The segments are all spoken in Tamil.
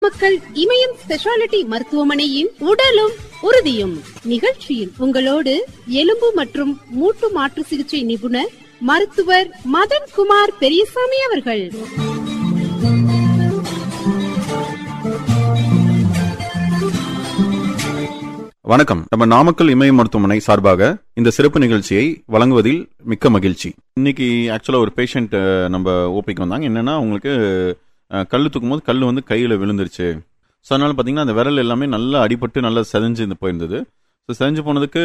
மக்கள் இமயம் ஸ்பெஷாலிட்டி மருத்துவமனையின் உடலும் உறுதியும் நிகழ்ச்சியில் உங்களோடு எலும்பு மற்றும் மூட்டு மாற்று சிகிச்சை நிபுணர் மருத்துவர் மதன் குமார் பெரியசாமி அவர்கள் வணக்கம் நம்ம நாமக்கல் இமய மருத்துவமனை சார்பாக இந்த சிறப்பு நிகழ்ச்சியை வழங்குவதில் மிக்க மகிழ்ச்சி இன்னைக்கு ஆக்சுவலா ஒரு பேஷண்ட் நம்ம ஓபிக்கு வந்தாங்க என்னன்னா அவங்களுக்கு அஹ், கல்லு தூக்கும் போது கல் வந்து கையில விழுந்துருச்சு ஸோ அதனால பார்த்தீங்கன்னா அந்த விரல் எல்லாமே நல்லா அடிபட்டு நல்லா செதஞ்சு இந்த போயிருந்தது ஸோ செதஞ்சு போனதுக்கு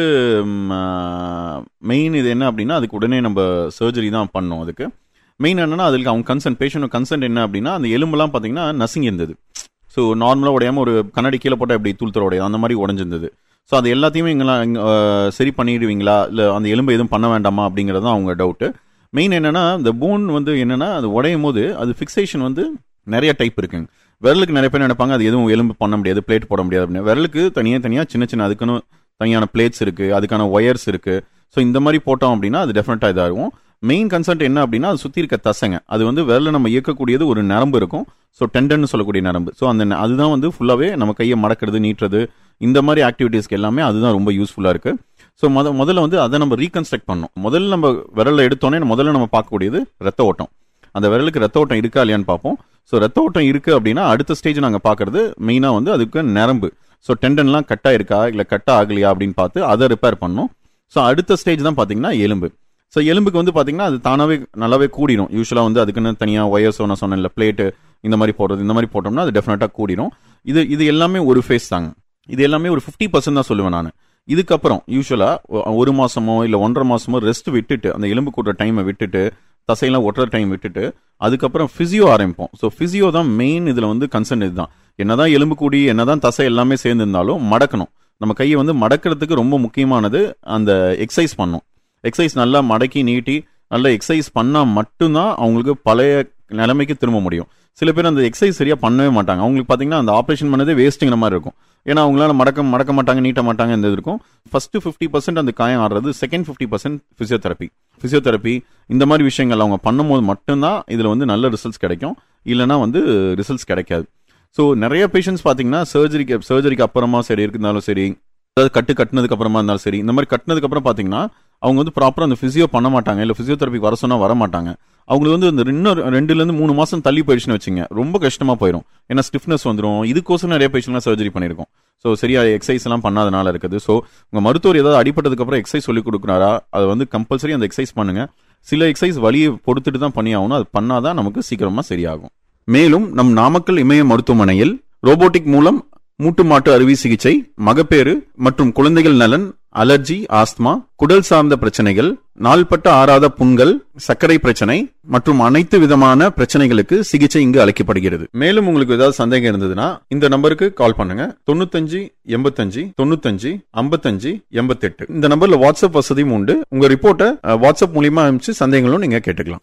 மெயின் இது என்ன அப்படின்னா அதுக்கு உடனே நம்ம சர்ஜரி தான் பண்ணோம் அதுக்கு மெயின் என்னன்னா அதுக்கு அவங்க கன்சென்ட் பேஷண்ட் கன்சென்ட் என்ன அப்படின்னா அந்த எலும்பெல்லாம் பார்த்தீங்கன்னா நசுங்கி இருந்தது ஸோ நார்மலாக உடையாம ஒரு கண்ணாடி கீழே போட்டால் எப்படி தூள் தர உடையாது அந்த மாதிரி உடஞ்சிருந்தது ஸோ அது எல்லாத்தையுமே எங்கெல்லாம் இங்க, அஹ், சரி பண்ணிடுவீங்களா இல்லை அந்த எலும்பு எதுவும் பண்ண வேண்டாமா அப்படிங்கிறது தான் அவங்க டவுட்டு மெயின் என்னன்னா இந்த போன் வந்து என்னன்னா அது உடையும் போது அது ஃபிக்சேஷன் வந்து நிறைய டைப் இருக்குங்க விரலுக்கு நிறைய பேர் நினைப்பாங்க அது எதுவும் எலும்பு பண்ண முடியாது பிளேட் போட முடியாது அப்படின்னு விரலுக்கு தனியாக தனியாக சின்ன சின்ன அதுக்குன்னு தனியான பிளேட்ஸ் இருக்கு அதுக்கான ஒயர்ஸ் இருக்கு ஸோ இந்த மாதிரி போட்டோம் அப்படின்னா அது டெஃபினட்டாக இதாகும் மெயின் கன்சென்ட் என்ன அப்படின்னா அது சுற்றி இருக்க தசைங்க அது வந்து விரல நம்ம இயக்கக்கூடியது ஒரு நரம்பு இருக்கும் ஸோ டெண்டன் சொல்லக்கூடிய நரம்பு ஸோ அந்த ந- அதுதான் வந்து ஃபுல்லாகவே நம்ம கையை மடக்கிறது நீட்டுறது இந்த மாதிரி ஆக்டிவிட்டீஸ்க்கு எல்லாமே அதுதான் ரொம்ப யூஸ்ஃபுல்லாக இருக்கு ஸோ முத முதல்ல வந்து அதை நம்ம ரீகன்ஸ்ட்ரக்ட் பண்ணோம் முதல்ல நம்ம விரல்ல எடுத்தோன்னே முதல்ல நம்ம பார்க்கக்கூடியது ரத்த ஓட்டம் அந்த விரலுக்கு ரத்த ஓட்டம் இருக்கா இல்லையான்னு பார்ப்போம் ஸோ ரத்த ஓட்டம் இருக்கு அப்படின்னா அடுத்த ஸ்டேஜ் நாங்கள் பார்க்கறது மெயினாக வந்து அதுக்கு நரம்பு ஸோ டெண்டன்லாம் கட்டா இருக்கா இல்லை கட்டா ஆகலையா அப்படின்னு பார்த்து அதை ரிப்பேர் பண்ணோம் ஸோ அடுத்த ஸ்டேஜ் தான் பார்த்தீங்கன்னா எலும்பு ஸோ எலும்புக்கு வந்து பார்த்தீங்கன்னா அது தானாகவே நல்லாவே கூடிடும் யூஸ்வலாக வந்து அதுக்குன்னு தனியாக ஒயர்ஸோ நான் சொன்னேன்ல பிளேட்டு இந்த மாதிரி போடுறது இந்த மாதிரி போட்டோம்னா அது டெஃபினட்டாக கூடிடும் இது இது எல்லாமே ஒரு ஃபேஸ் தாங்க இது எல்லாமே ஒரு ஃபிஃப்டி பர்சன்ட் தான் சொல்லுவேன் நான் இதுக்கப்புறம் யூஸ்வலாக ஒரு மாசமோ இல்லை ஒன்றரை மாசமோ ரெஸ்ட் விட்டுட்டு அந்த எலும்பு கூட்டுற டைமை விட்டுட்டு தசையெல்லாம் ஒட்டுற டைம் விட்டுட்டு அதுக்கப்புறம் ஃபிசியோ ஆரம்பிப்போம் ஸோ ஃபிசியோ தான் மெயின் இதில் வந்து கன்சர்ன் இதுதான் என்னதான் எலும்பு கூடி என்னதான் தசை எல்லாமே சேர்ந்து இருந்தாலும் மடக்கணும் நம்ம கையை வந்து மடக்கிறதுக்கு ரொம்ப முக்கியமானது அந்த எக்ஸசைஸ் பண்ணும் எக்ஸசைஸ் நல்லா மடக்கி நீட்டி நல்லா எக்ஸசைஸ் பண்ணால் மட்டும்தான் அவங்களுக்கு பழைய நிலைமைக்கு திரும்ப முடியும் சில பேர் அந்த எக்ஸசைஸ் சரியா பண்ணவே மாட்டாங்க அவங்களுக்கு பார்த்தீங்கன்னா அந்த ஆப்ரேஷன் பண்ணதே வேஸ்ட்டுங்கிற மாதிரி இருக்கும் ஏன்னா அவங்களால மடக்க மடக்க மாட்டாங்க நீட்ட மாட்டாங்க இந்த இது இருக்கும் ஃபர்ஸ்ட் ஃபிஃப்டி பர்சன்ட் அந்த காயம் ஆடுறது second fifty percent physiotherapy physiotherapy இந்த மாதிரி விஷயங்கள் அவங்க பண்ணும்போது மட்டும்தான் இதில் வந்து நல்ல ரிசல்ட்ஸ் கிடைக்கும் இல்லைன்னா வந்து ரிசல்ட்ஸ் கிடைக்காது ஸோ நிறைய பேஷண்ட்ஸ் பார்த்தீங்கன்னா சர்ஜரிக்கு சர்ஜரிக்கு அப்புறமா சரி இருந்தாலும் சரி அதாவது கட்டு கட்டினதுக்கு அப்புறமா இருந்தாலும் சரி இந்த மாதிரி கட்டினதுக்கு அப்புறம் பார்த்தீங்கன்னா அவங்க வந்து ப்ராப்பராக அந்த ஃபிசியோ பண்ண மாட்டாங்க இல்லை ஃபிசியோதெரப்பி வர சொன்னா வர மாட்டாங்க அவங்களுக்கு வந்து இந்த இன்னும் ரெண்டுலேருந்து மூணு மாசம் தள்ளி போயிடுச்சுன்னு வச்சுங்க ரொம்ப கஷ்டமா போயிடும் ஏன்னா ஸ்டிஃப்னஸ் வந்துடும் இதுக்கோசம் நிறைய பேஷண்ட்லாம் சர்ஜரி பண்ணியிருக்கோம் ஸோ சரியா எக்ஸசைஸ் எல்லாம் பண்ணாதனால இருக்குது ஸோ உங்க மருத்துவர் ஏதாவது அடிபட்டதுக்கு அப்புறம் எக்ஸசைஸ் சொல்லி கொடுக்குறாரா அதை வந்து கம்பல்சரி அந்த எக்ஸசைஸ் பண்ணுங்க சில எக்ஸசைஸ் வழியை பொறுத்துட்டு தான் பண்ணி ஆகணும் அது பண்ணாதான் நமக்கு சீக்கிரமா சரியாகும் மேலும் நம் நாமக்கல் இமய மருத்துவமனையில் ரோபோட்டிக் மூலம் மூட்டு மாட்டு அறுவை சிகிச்சை மகப்பேறு மற்றும் குழந்தைகள் நலன் அலர்ஜி ஆஸ்துமா குடல் சார்ந்த பிரச்சனைகள் நாள்பட்ட ஆறாத புண்கள் சர்க்கரை பிரச்சனை மற்றும் அனைத்து விதமான பிரச்சனைகளுக்கு சிகிச்சை இங்கு அளிக்கப்படுகிறது மேலும் உங்களுக்கு ஏதாவது சந்தேகம் இருந்ததுன்னா இந்த நம்பருக்கு கால் பண்ணுங்க தொண்ணூத்தஞ்சு எண்பத்தஞ்சு தொண்ணூத்தஞ்சு ஐம்பத்தஞ்சு எண்பத்தெட்டு இந்த நம்பர்ல வாட்ஸ்அப் வசதியும் உண்டு உங்க ரிப்போர்ட்டை அஹ், வாட்ஸ்அப் மூலியமா அனுப்பிச்சு சந்தேகங்களும் நீங்க கேட்டுக்கலாம்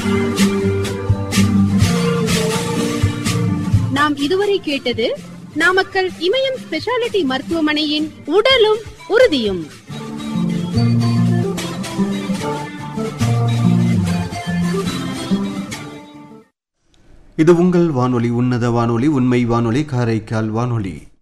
நாம் இதுவரை கேட்டது நாமக்கல் இமயம் ஸ்பெஷாலிட்டி மருத்துவமனையின் உடலும் உறுதியும் இது உங்கள் வானொலி உன்னத வானொலி உண்மை வானொலி காரைக்கால் வானொலி